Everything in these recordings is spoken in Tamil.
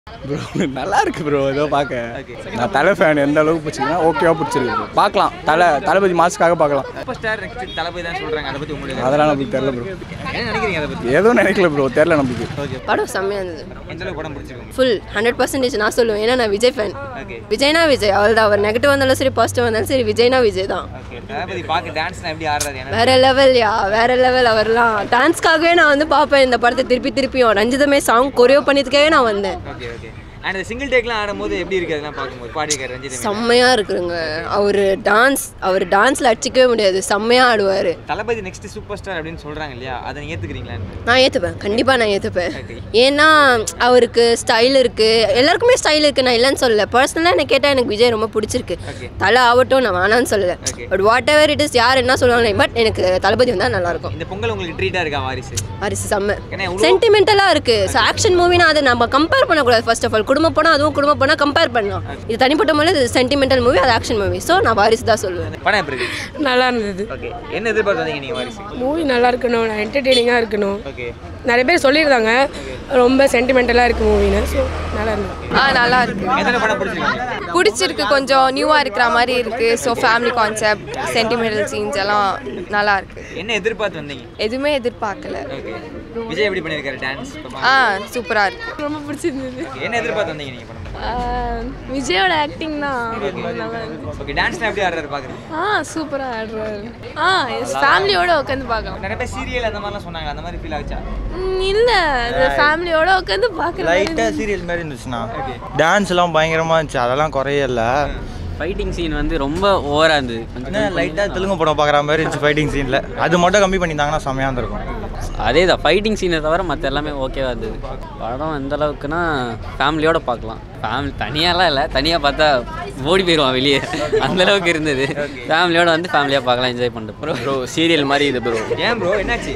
ப்ரோ நல்லா இருக்கு ப்ரோ ஏதோ பார்க்க நான் தலை ஃபேன் எந்த அளவுக்கு பிடிச்சிங்கன்னா ஓகேவா பிடிச்சிருக்கு bro. பார்க்கலாம் தலை தளபதி மாசுக்காக பார்க்கலாம் சூப்பர் ஸ்டார் நெக்ஸ்ட் தளபதி தான் சொல்றாங்க அதை பத்தி உங்களுக்கு அதெல்லாம் நம்மளுக்கு தெரில ப்ரோ என்ன நினைக்கிறீங்க அதை பத்தி ஏதோ நினைக்கல ப்ரோ தெரில நம்மளுக்கு ஓகே படம் செம்மையாக இருந்தது எந்த அளவுக்கு படம் பிடிச்சிருக்கு ஃபுல் ஹண்ட்ரட் பர்சன்டேஜ் நான் சொல்லுவேன் ஏன்னா நான் விஜய் ஃபேன் ஓகே விஜய்னா விஜய் அவள் தான் அவர் நெகட்டிவ் வந்தாலும் சரி பாசிட்டிவ் வந்தாலும் சரி விஜய்னா விஜய் தான் ஓகே தளபதி பார்க்க டான்ஸ்லாம் எப்படி ஆடுறாரு ஏன்னா வேற லெவல் யா வேற லெவல் அவர்லாம் டான்ஸ்க்காகவே நான் வந்து பார்ப்பேன் இந்த படத்தை திருப்பி திருப்பியும் ரஞ்சிதமே சாங் கொரியோ பண்ணியதுக்காகவே நான் வந்தேன் ஓகே ஓகே அண்ட் இந்த சிங்கிள் டேக்லாம் ஆடும்போது எப்படி இருக்கு அதெல்லாம் பார்க்கும்போது பாடியிருக்காரு ரஞ்சித் அமீன். செம்மையா இருக்குங்க அவர் டான்ஸ் அவர் டான்ஸ்ல அடிச்சிக்கவே முடியாது செம்மையா ஆடுவார் தளபதி நெக்ஸ்ட் சூப்பர் ஸ்டார் அப்படின்னு சொல்றாங்க இல்லையா அதை நீங்க ஏத்துக்கிறீங்களா நான் ஏற்றுப்பேன் கண்டிப்பாக நான் ஏற்றுப்பேன் Okay. ஏன்னா அவருக்கு ஸ்டைல் இருக்குது எல்லாருக்குமே ஸ்டைல் இருக்குது நான் இல்லைன்னு சொல்லல பர்சனலாக எனக்கு கேட்டால் எனக்கு விஜய் ரொம்ப பிடிச்சிருக்கு Okay. தலை ஆகட்டும் நான் வேணான்னு சொல்லலை Okay. But whatever it is யார் என்ன சொல்லுவாங்க பட் எனக்கு தளபதி வந்தால் நல்லாயிருக்கும் இந்த பொங்கல் உங்களுக்கு ட்ரீட்டா இருக்கா வாரிசு வாரிசு செம்ம ஏன்னா இவ்வளோ சென்டிமெண்டலாக இருக்குது ஸோ ஆக்ஷன் மூவினா அதை நம்ம கம்பேர் பண்ணக்கூடாது ஃபர்ஸ்ட் ஆஃப் ஆல் குடும்ப படம் அதுவும் குடும்ப படம் கம்பேர் பண்ணலாம் இது தனிப்பட்ட முறையில் இது சென்டிமெண்டல் மூவி அது ஆக்ஷன் மூவி ஸோ நான் வாரிசு தான் சொல்லுவேன் படம் எப்படி இருக்கு நல்லா இருந்தது ஓகே என்ன எதிர்பார்த்து வந்தீங்க நீங்க வாரிசு மூவி நல்லா இருக்கணும் என்டர்டெய்னிங்காக இருக்கணும் ஓகே நிறைய பேர் சொல்லியிருந்தாங்க ரொம்ப சென்டிமெண்டலாக இருக்கு மூவின்னு ஸோ நல்லா இருந்தது ஆ நல்லா இருக்கு எத்தனை படம் பிடிச்சிருக்கு பிடிச்சிருக்கு கொஞ்சம் நியூவாக இருக்கிற மாதிரி இருக்கு so family concept sentimental scenes எல்லாம் நல்லா இருக்கு என்ன எதிர்பார்த்து வந்தீங்க எதுவுமே எதிர்பார்க்கல ஓகே விஜய் எப்படி பண்ணியிருக்காரு டான்ஸ் ஆ சூப்பராக இருக்கு ரொம்ப பிடிச்சிருந்தது என்ன எதிர்பார்த்து வந்தீங்க நீங்க படம் விஜயோட ஆக்டிங் தான் ஓகே டான்ஸ்லாம் எப்படி ஆடுறாரு பாக்குறீங்க ஆ சூப்பராக ஆடுறாரு ஆ எஸ் ஃபேமிலியோட உட்காந்து பார்க்கலாம் நிறைய பேர் சீரியல் அந்த மாதிரிலாம் சொன்னாங்க அந்த மாதிரி ஃபீல் ஆச்சா இல்லை அது ஃபேமிலியோட உட்காந்து பார்க்கலாம் லைட்டாக சீரியல் மாதிரி இருந்துச்சுண்ணா டான்ஸ் எல்லாம் பயங்கரமாக இருந்துச்சு அதெல்லாம் குறையல ஃபைட்டிங் சீன் வந்து ரொம்ப ஓவராக இருந்தது கொஞ்சம் லைட்டாக தெலுங்கு படம் பார்க்குற மாதிரி இருந்துச்சு ஃபைட்டிங் சீனில் அது மட்டும் கம்மி பண்ணியிருந்தாங்கன்னா செமையாக இருந்திருக்கும் அதே தான் ஃபைட்டிங் சீனை தவிர மற்ற எல்லாமே ஓகேவா இருந்தது படம் எந்த அளவுக்குன்னா ஃபேமிலியோட பார்க்கலாம் ஃபேமிலி தனியாலாம் இல்லை தனியாக பார்த்தா ஓடி போயிடுவான் வெளியே அந்த அளவுக்கு இருந்தது ஃபேமிலியோட வந்து ஃபேமிலியாக பார்க்கலாம் என்ஜாய் பண்ணிட்டு ப்ரோ ப்ரோ சீரியல் மாதிரி இது ப்ரோ ஏன் ப்ரோ என்னாச்சு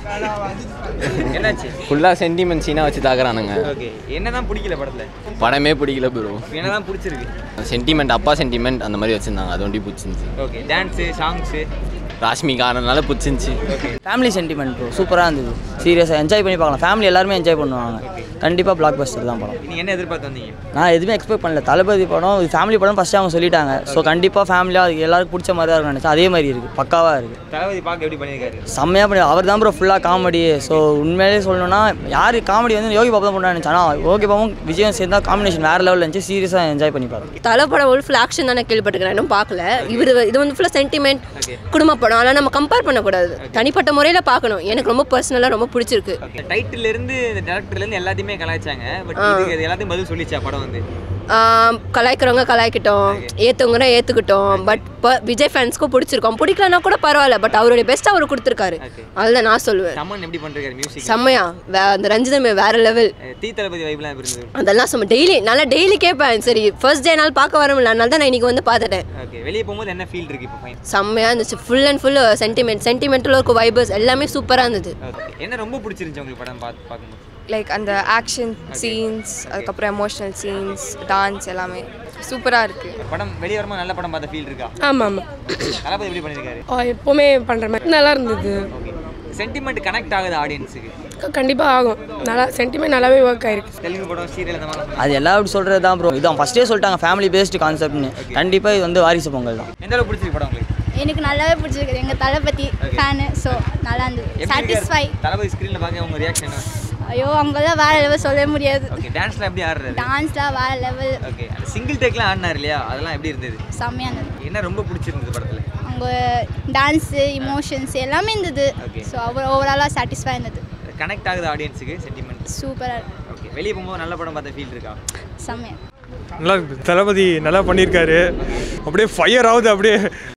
என்னாச்சு ஃபுல்லாக சென்டிமெண்ட் சீனாக வச்சு தாக்குறானுங்க ஓகே என்னதான் பிடிக்கல படத்துல படமே பிடிக்கல ப்ரோ என்னதான் பிடிச்சிருக்கு சென்டிமெண்ட் அப்பா சென்டிமெண்ட் அந்த மாதிரி வச்சுருந்தாங்க அது ஒண்டி பிடிச்சிருந்துச்சி ஓகே டான்ஸு சாங்ஸு ராஷ்மிகாரனால பிடிச்சிருந்துச்சி ஃபேமிலி சென்டிமெண்ட் ப்ரோ சூப்பராக இருந்தது சீரியஸாக என்ஜாய் பண்ணி பார்க்கலாம் ஃபேமிலி எல்லாருமே என்ஜாய் பண்ணுவாங்க கண்டிப்பாக பிளாக் பஸ்டர் தான் படம் நீங்க என்ன எதிர்பார்த்து வந்தீங்க நான் எதுவுமே எக்ஸ்பெக்ட் பண்ணல தளபதி படம் இது ஃபேமிலி படம் ஃபஸ்ட்டு அவங்க சொல்லிட்டாங்க ஸோ கண்டிப்பாக ஃபேமிலியாக அது எல்லாருக்கும் பிடிச்ச மாதிரி தான் இருக்கும் நினச்சேன் அதே மாதிரி இருக்குது பக்காவாக இருக்குது தளபதி பார்க்க எப்படி பண்ணியிருக்காரு செம்மையாக பண்ணி அவர் தான் ப்ரோ ஃபுல்லாக காமெடி ஸோ உண்மையிலே சொல்லணும்னா யார் காமெடி வந்து யோகி பாபா தான் பண்ணா நினச்சேன் ஆனால் யோகி பாபாவும் விஜயம் சேர்ந்தா காம்பினேஷன் வேறு லெவலில் இருந்துச்சு சீரியஸாக என்ஜாய் பண்ணி பார்த்தேன் தலை படம் ஒரு ஃபுல் ஆக்ஷன் தான் நான் கேள்விப்பட்டிருக்கேன் இன்னும் பார்க்கல இவர் இது வந்து ஃபுல்லாக சென்டிமெண்ட் குடும்ப படம் ஆனால் நம்ம கம்பேர் பண்ணக்கூடாது தனிப்பட்ட முறையில் பார்க்கணும் எனக்கு ரொம்ப பர்சனலாக ரொம்ப பிடிச்சிருக்கு டைட்டில் இருந்து இந்த டேரக்டர்ல இருந்து எல்லாத்தையுமே கலாய்ச்சாங்க பட் இது இது எல்லாத்தையும் பதில் சொல்லிச்சா படம் வந்து ஆம், கலாய்க்கிறவங்க கலாய்க்கட்டும் ஏற்றுவங்க ஏற்றுக்கிட்டோம் பட் இப்போ விஜய் ஃபேன்ஸ்க்கும் பிடிச்சிருக்கோம் பிடிக்கலனா கூட பரவாயில்ல பட் அவருடைய பெஸ்ட் அவர் கொடுத்துருக்காரு அதுதான் நான் சொல்லுவேன் தமன் எப்படி பண்ணிருக்காரு மியூசிக் செம்மையா வே அந்த ரஞ்சிதமே வேற லெவல் தீ தளபதி வைப்லாம் இருந்தது அதெல்லாம் சும்மா டெய்லி நல்லா டெய்லி கேட்பேன் சரி ஃபர்ஸ்ட் டே நாள் பார்க்க வர முடியல அதனால தான் நான் இன்னைக்கு வந்து பார்த்துட்டேன் ஓகே வெளியே போகும்போது என்ன ஃபீல் இருக்கு இப்போ ஃபைன் செம்மையா இருந்துச்சு full and full sentiment sentimental இருக்கும் வைபர்ஸ் எல்லாமே சூப்பராக இருந்தது ஓகே என்ன ரொம்ப பிடிச்சிருந்துச்சு உங்களுக்கு படம் பார்த்து பார்க்கும்போது லைக் அந்த ஆக்ஷன் சீன்ஸ் அதுக்கப்புறம் எமோஷ்னல் சீன்ஸ் டான்ஸ் எல்லாமே சூப்பராக இருக்கு படம் வெளியே வரும்போது நல்ல படம் பார்த்த ஃபீல் இருக்கா ஆமாம் ஆமாம் தளபதி எப்படி பண்ணியிருக்காரு எப்போவுமே பண்ணுற மாதிரி நல்லா இருந்தது ஓகே சென்டிமெண்ட் கனெக்ட் ஆகுது ஆடியன்ஸுக்கு கண்டிப்பாக ஆகும் நல்லா சென்டிமெண்ட் நல்லாவே ஒர்க் ஆயிருக்கு தெலுங்கு படம் சீரியல் அந்த மாதிரி அது எல்லாம் அப்படி சொல்கிறது தான் ப்ரோ இதான் ஃபஸ்ட்டே சொல்லிட்டாங்க ஃபேமிலி பேஸ்டு கான்செப்ட்னு கண்டிப்பாக இது வந்து வாரிசு பொங்கல் தான் எந்த அளவுக்கு பிடிச்சிருக்கு படம் உங்களுக்கு எனக்கு நல்லாவே பிடிச்சிருக்கு எங்கள் தளபதி ஃபேனு ஸோ நல்லா இருந்தது எப்படி சாட்டிஸ்ஃபை இருக்காரு? தளபதி ஸ்க்ரீனில் பார்க்க உங்க ரியாக்ஷன் ஐயோ அவங்களாம் வேற லெவல் சொல்ல முடியாது ஓகே டான்ஸ்லாம் எப்படி ஆடுறாரு டான்ஸ்லாம் வேற லெவல் ஓகே அந்த சிங்கிள் டேக்லாம் ஆடினார் இல்லையா அதெல்லாம் எப்படி இருந்தது செம்மையானது என்ன ரொம்ப பிடிச்சிருந்தது படத்தில் அவங்க டான்ஸு இமோஷன்ஸ் எல்லாமே இருந்தது Okay. ஸோ அவர் ஓவராலாக சாட்டிஸ்ஃபை இருந்தது கனெக்ட் ஆகுது ஆடியன்ஸுக்கு சென்டிமெண்ட் சூப்பராக ஓகே வெளியே போகும்போது நல்ல படம் பார்த்த ஃபீல் இருக்கா செம்மையா நல்லா இருக்கு தளபதி நல்லா பண்ணியிருக்காரு அப்படியே ஃபயர் ஆகுது அப்படியே